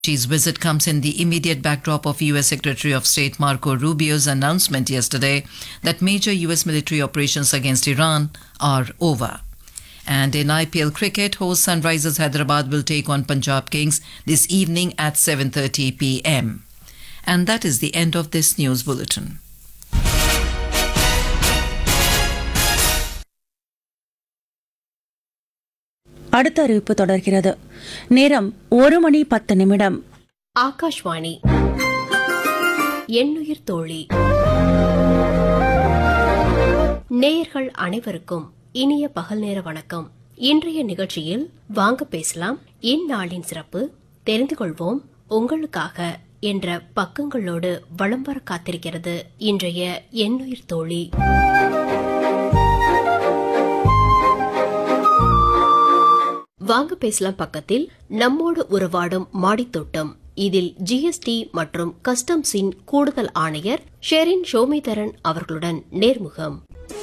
Xi's visit comes in the immediate backdrop of U.S. Secretary of State Marco Rubio's announcement yesterday that major U.S. military operations against Iran are over. And in IPL cricket, host Sunrisers Hyderabad will take on Punjab Kings this evening at 7:30 p.m. And that is the end of this news bulletin. அடுத்த அறிவிப்பு தொடர்கிறது நேரம் ஒரு மணி பத்து நிமிடம் ஆகாஷ்வாணி எண்ணுயிர் தோழி நேயர்கள் அனைவருக்கும் இனிய பகல் நேர வணக்கம் இன்றைய நிகழ்ச்சியில் வாங்க பேசலாம் இந்நாளின் சிறப்பு தெரிந்து கொள்வோம் உங்களுக்காக என்ற பக்கங்களோடு வலம் வர காத்திருக்கிறது இன்றைய எண்ணுயிர் தோழி வாங்க பேசலாம் பக்கத்தில் நம்மோடு உறவாடும் மாடித்தோட்டம் இதில் ஜிஎஸ்டி மற்றும் கஸ்டம்ஸின் கூடுதல் ஆணையர் ஷெரின் ஷோமிதரன் அவர்களுடன் நேர்முகம்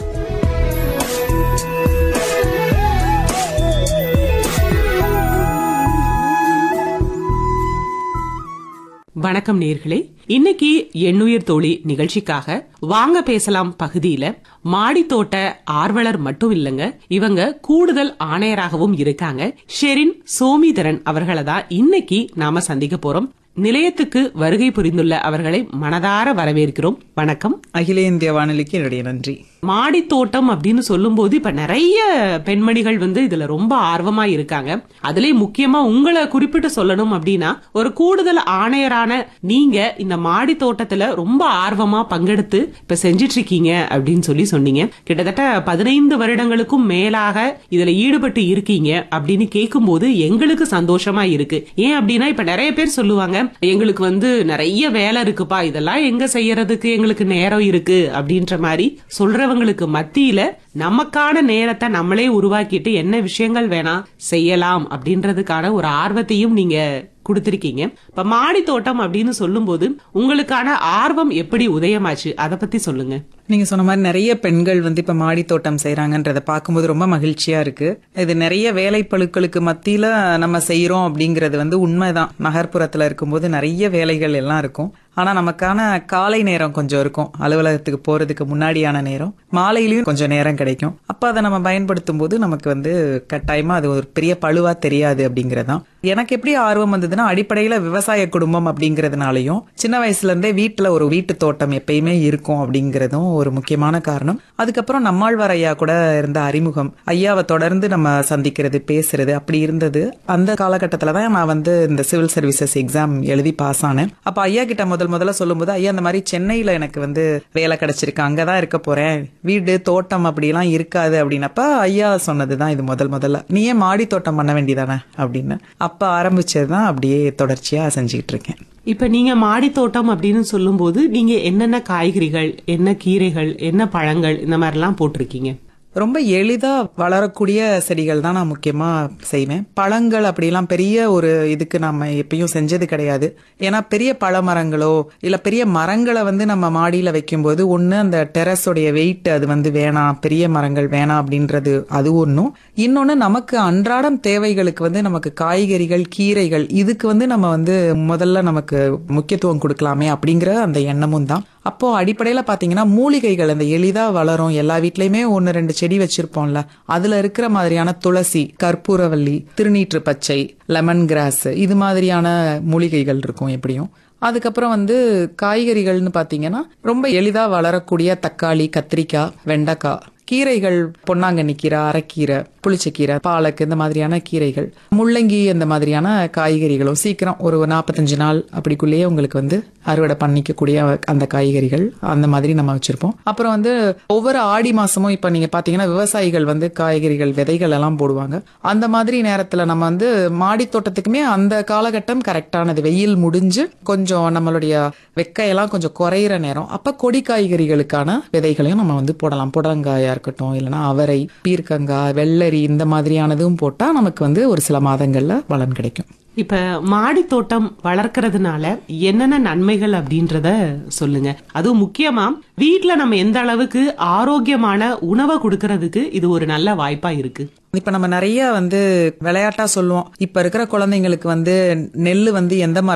வணக்கம் நேர்களே இன்னைக்கு எண்ணுயிர் தோழி நிகழ்ச்சிக்காக வாங்க பேசலாம் பகுதியில மாடித்தோட்ட ஆர்வலர் மட்டும் இல்லங்க இவங்க கூடுதல் ஆணையராகவும் இருக்காங்க ஷெரின் சோமிதரன் அவர்களை தான் இன்னைக்கு நாம சந்திக்க போறோம் நிலையத்துக்கு வருகை புரிந்துள்ள அவர்களை மனதார வரவேற்கிறோம் வணக்கம் அகில இந்திய வானொலிக்கு என்னுடைய நன்றி மாடி தோட்டம் அப்படின்னு சொல்லும்போது இப்ப நிறைய பெண்மணிகள் வந்து இதுல ரொம்ப ஆர்வமா இருக்காங்க அதுலயும் முக்கியமா உங்களை குறிப்பிட்டு சொல்லணும் அப்படின்னா ஒரு கூடுதல் ஆணையரான நீங்க இந்த மாடி தோட்டத்துல ரொம்ப ஆர்வமா பங்கெடுத்து இப்ப செஞ்சிட்டு இருக்கீங்க அப்படின்னு சொல்லி சொன்னீங்க கிட்டத்தட்ட பதினைந்து வருடங்களுக்கும் மேலாக இதுல ஈடுபட்டு இருக்கீங்க அப்படின்னு கேட்கும்போது எங்களுக்கு சந்தோஷமா இருக்கு ஏன் அப்படின்னா இப்ப நிறைய பேர் சொல்லுவாங்க எங்களுக்கு வந்து நிறைய வேலை இருக்குப்பா இதெல்லாம் எங்க செய்யறதுக்கு எங்களுக்கு நேரம் இருக்கு அப்படின்ற மாதிரி சொல்றவங்களுக்கு மத்தியில நமக்கான நேரத்தை நம்மளே உருவாக்கிட்டு என்ன விஷயங்கள் வேணா செய்யலாம் அப்படின்றதுக்கான ஒரு ஆர்வத்தையும் நீங்க கொடுத்திருக்கீங்க இப்ப மாடி தோட்டம் அப்படின்னு சொல்லும்போது உங்களுக்கான ஆர்வம் எப்படி உதயமாச்சு அத பத்தி சொல்லுங்க நீங்க சொன்ன மாதிரி நிறைய பெண்கள் வந்து இப்ப மாடி தோட்டம் செய்யறாங்கன்றத பார்க்கும்போது ரொம்ப மகிழ்ச்சியா இருக்கு இது நிறைய வேலைப்பளுக்களுக்கு மத்தியில நம்ம செய்யறோம் அப்படிங்கறது வந்து உண்மைதான் நகர்ப்புறத்துல இருக்கும்போது நிறைய வேலைகள் எல்லாம் இருக்கும் ஆனா நமக்கான காலை நேரம் கொஞ்சம் இருக்கும் அலுவலகத்துக்கு போறதுக்கு முன்னாடியான நேரம் மாலையிலயும் கொஞ்சம் நேரம் கிடைக்கும் அப்ப அதை நம்ம பயன்படுத்தும் போது நமக்கு வந்து கட்டாயமா அது ஒரு பெரிய பழுவா தெரியாது அப்படிங்கறதான் எனக்கு எப்படி ஆர்வம் வந்ததுன்னா அடிப்படையில விவசாய குடும்பம் அப்படிங்கறதுனாலயும் சின்ன வயசுல இருந்தே வீட்டுல ஒரு வீட்டு தோட்டம் எப்பயுமே இருக்கும் அப்படிங்கறதும் ஒரு முக்கியமான காரணம் அதுக்கப்புறம் நம்மாழ்வார் ஐயா கூட இருந்த அறிமுகம் ஐயாவை தொடர்ந்து நம்ம சந்திக்கிறது பேசுறது அப்படி இருந்தது அந்த காலகட்டத்துல தான் நான் வந்து இந்த சிவில் சர்வீசஸ் எக்ஸாம் எழுதி பாஸ் ஆனேன் அப்ப ஐயா கிட்ட முதல் முதல்ல சொல்லும்போது ஐயா இந்த மாதிரி சென்னையில எனக்கு வந்து வேலை கிடைச்சிருக்கு அங்கதான் இருக்க போறேன் வீடு தோட்டம் அப்படிலாம் இருக்காது அப்படின்னப்ப ஐயா சொன்னதுதான் இது முதல் முதல்ல நீ ஏன் மாடி தோட்டம் பண்ண வேண்டியதானே அப்படின்னு அப்ப ஆரம்பிச்சதுதான் அப்படியே தொடர்ச்சியா செஞ்சுக்கிட்டு இருக்கேன் இப்ப நீங்க மாடி தோட்டம் அப்படின்னு சொல்லும்போது நீங்க என்னென்ன காய்கறிகள் என்ன கீரைகள் என்ன பழங்கள் இந்த மாதிரி எல்லாம் போட்டிருக்கீங்க ரொம்ப எளிதா வளரக்கூடிய செடிகள் தான் நான் முக்கியமா செய்வேன் பழங்கள் அப்படிலாம் பெரிய ஒரு இதுக்கு நம்ம எப்பயும் செஞ்சது கிடையாது ஏன்னா பெரிய பழமரங்களோ இல்ல பெரிய மரங்களை வந்து நம்ம மாடியில வைக்கும்போது ஒண்ணு அந்த டெரஸோடைய வெயிட் அது வந்து வேணாம் பெரிய மரங்கள் வேணாம் அப்படின்றது அது ஒன்றும் இன்னொன்னு நமக்கு அன்றாடம் தேவைகளுக்கு வந்து நமக்கு காய்கறிகள் கீரைகள் இதுக்கு வந்து நம்ம வந்து முதல்ல நமக்கு முக்கியத்துவம் கொடுக்கலாமே அப்படிங்கிற அந்த எண்ணமும் தான் அப்போ அடிப்படையில பாத்தீங்கன்னா மூலிகைகள் அந்த எளிதா வளரும் எல்லா வீட்லயுமே ஒன்னு ரெண்டு செடி வச்சிருப்போம்ல அதுல இருக்கிற மாதிரியான துளசி கற்பூரவல்லி திருநீற்று பச்சை லெமன் கிராஸ் இது மாதிரியான மூலிகைகள் இருக்கும் எப்படியும் அதுக்கப்புறம் வந்து காய்கறிகள்னு பாத்தீங்கன்னா ரொம்ப எளிதா வளரக்கூடிய தக்காளி கத்திரிக்காய் வெண்டைக்காய் கீரைகள் பொன்னாங்கண்ணி கீரை அரைக்கீரை புளிச்சக்கீரை பாலக்கு இந்த மாதிரியான கீரைகள் முள்ளங்கி இந்த மாதிரியான காய்கறிகளும் சீக்கிரம் ஒரு நாற்பத்தஞ்சு நாள் அப்படிக்குள்ளேயே உங்களுக்கு வந்து அறுவடை பண்ணிக்கக்கூடிய அந்த காய்கறிகள் அந்த மாதிரி நம்ம வச்சிருப்போம் அப்புறம் வந்து ஒவ்வொரு ஆடி மாசமும் இப்ப நீங்க பாத்தீங்கன்னா விவசாயிகள் வந்து காய்கறிகள் விதைகள் எல்லாம் போடுவாங்க அந்த மாதிரி நேரத்துல நம்ம வந்து மாடி தோட்டத்துக்குமே அந்த காலகட்டம் கரெக்டானது வெயில் முடிஞ்சு கொஞ்சம் நம்மளுடைய வெக்கையெல்லாம் கொஞ்சம் குறையிற நேரம் அப்ப கொடி காய்கறிகளுக்கான விதைகளையும் நம்ம வந்து போடலாம் புடலங்காயா இருக்கட்டும் இல்லைன்னா அவரை பீர்க்கங்காய் வெள்ளரி இந்த மாதிரியானதும் போட்டா நமக்கு வந்து ஒரு சில மாதங்கள்ல பலன் கிடைக்கும் இப்ப மாடி தோட்டம் வளர்க்கறதுனால என்னென்ன நன்மைகள் அப்படின்றத சொல்லுங்க அதுவும் முக்கியமா வீட்ல நம்ம எந்த அளவுக்கு ஆரோக்கியமான உணவை கொடுக்கறதுக்கு இது ஒரு நல்ல வாய்ப்பா இருக்கு இப்ப நம்ம நிறைய வந்து விளையாட்டா சொல்லுவோம் இப்ப இருக்கிற குழந்தைங்களுக்கு வந்து நெல்லு வந்து எந்த மரத்துல